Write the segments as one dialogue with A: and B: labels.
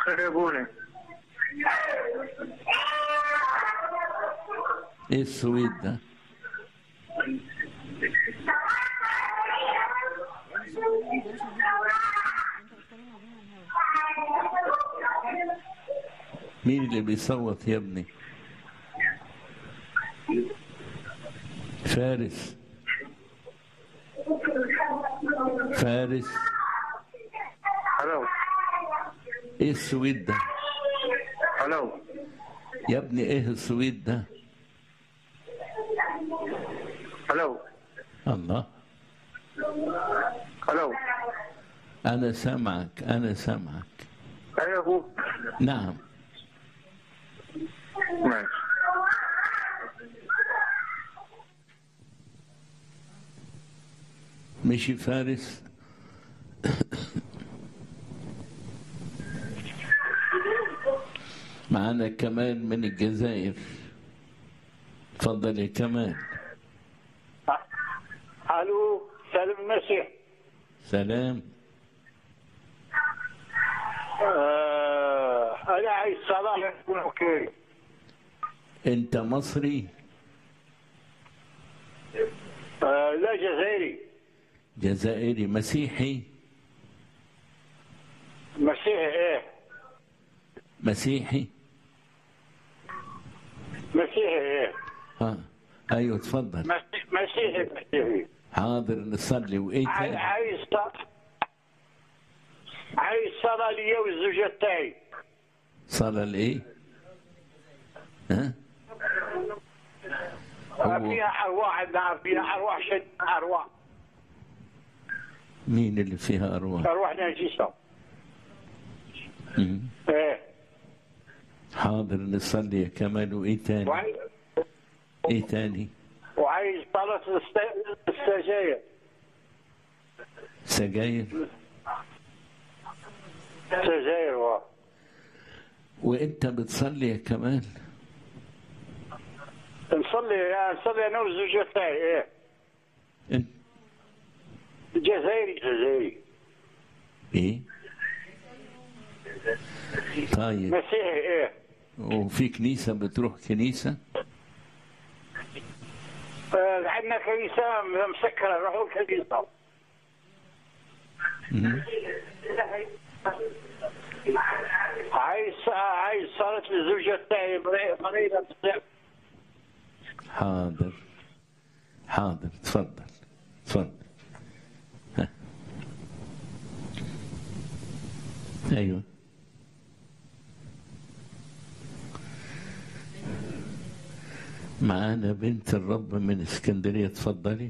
A: خير يا ابونا
B: ايه السويد ده مين اللي بيصوت يا ابني فارس فارس
A: الو
B: ايه السويد ده
A: الو
B: يا ابني ايه السويد ده
A: الو
B: الله
A: الو
B: انا سامعك انا سامعك
A: ايوه ابوك
B: نعم
A: ماشي
B: مشي فارس معانا كمان من الجزائر تفضل يا كمال
C: الو سالم المسيح
B: سلام
C: آه انا عايز صلاه يكون اوكي
B: انت مصري
C: آه لا جزائري
B: جزائري مسيحي
C: مسيحي ايه
B: مسيحي
C: مسيحي ايه
B: ها ايوه تفضل
C: مسيحي مسيحي مسيحي
B: حاضر نصلي وايه
C: عاي-
B: تاني
C: عايز ص- عايز صلاه ليا والزوجه تاعي
B: صلاة لايه ها
C: آه،
B: هو-
C: فيها ارواح عندنا فيها ارواح شد ارواح
B: مين اللي فيها ارواح
C: ارواح نجسه
B: مم.
C: ايه
B: حاضر نصلي يا كمال وايه تاني
C: وعايز
B: ايه تاني
C: وعايز صلاه الست- السجاير
B: سجاير
C: سجاير واه.
B: وانت بتصلي يا كمال
C: نصلي نصلي انا والزوجه تاعي ايه
B: انت
C: جزائري جزائري
B: ايه طيب
C: مسيحي ايه
B: وفي كنيسة بتروح كنيسة
C: آه، عندنا كنيسة مسكرة روحوا الكنيسة
B: مم.
C: عايز عايز صارت الزوجة تاعي مري- مريضة بزاف.
B: حاضر حاضر تفضل تفضل ها. ايوه معانا بنت الرب من اسكندريه تفضلي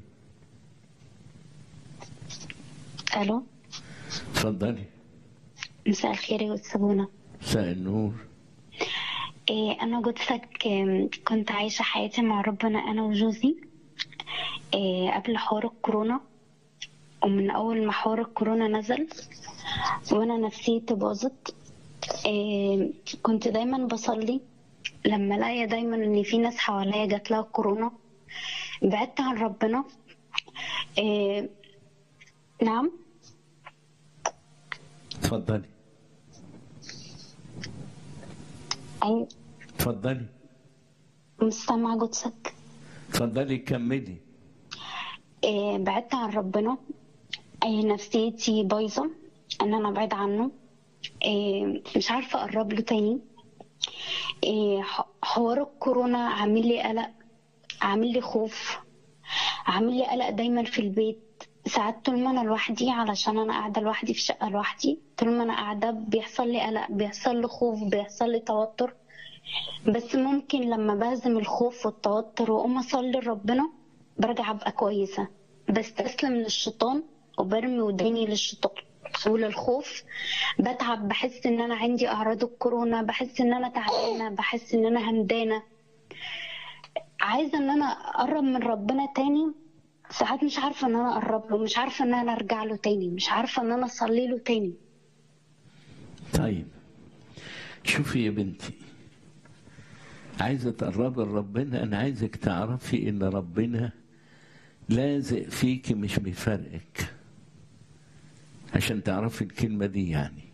D: الو
B: تفضلي
D: مساء الخير يا أستاذ
B: مساء النور
D: إيه أنا قدسك إيه كنت عايشة حياتي مع ربنا أنا وجوزي إيه قبل حوار الكورونا ومن أول ما حوار الكورونا نزل وأنا نفسيتي باظت إيه كنت دايما بصلي لما الاقي دايما ان في ناس حواليا جات لها كورونا بعدت عن ربنا إيه نعم
B: تفضلي
D: أي
B: تفضلي
D: مستمع قدسك
B: تفضلي كملي
D: إيه بعدت عن ربنا إيه نفسيتي بايظة ان انا ابعد عنه إيه مش عارفة اقرب له تاني إيه ح- حوار الكورونا عامل لي قلق عامل لي خوف عامل لي قلق دايما في البيت ساعات طول ما انا لوحدي علشان انا قاعده لوحدي في شقه لوحدي طول ما انا قاعده بيحصل لي قلق بيحصل لي خوف بيحصل لي توتر بس ممكن لما بهزم الخوف والتوتر واقوم اصلي لربنا برجع ابقى كويسه بستسلم للشيطان وبرمي وداني للشيطان وللخوف بتعب بحس ان انا عندي اعراض الكورونا بحس ان انا تعبانه بحس ان انا همدانه عايزه ان انا اقرب من ربنا تاني ساعات مش عارفه ان انا اقرب له مش عارفه ان انا ارجع له تاني مش عارفه ان انا اصلي له تاني
B: طيب شوفي يا بنتي عايزة تقربي لربنا أنا عايزك تعرفي إن ربنا لازق فيكي مش بيفرقك عشان تعرفي الكلمة دي يعني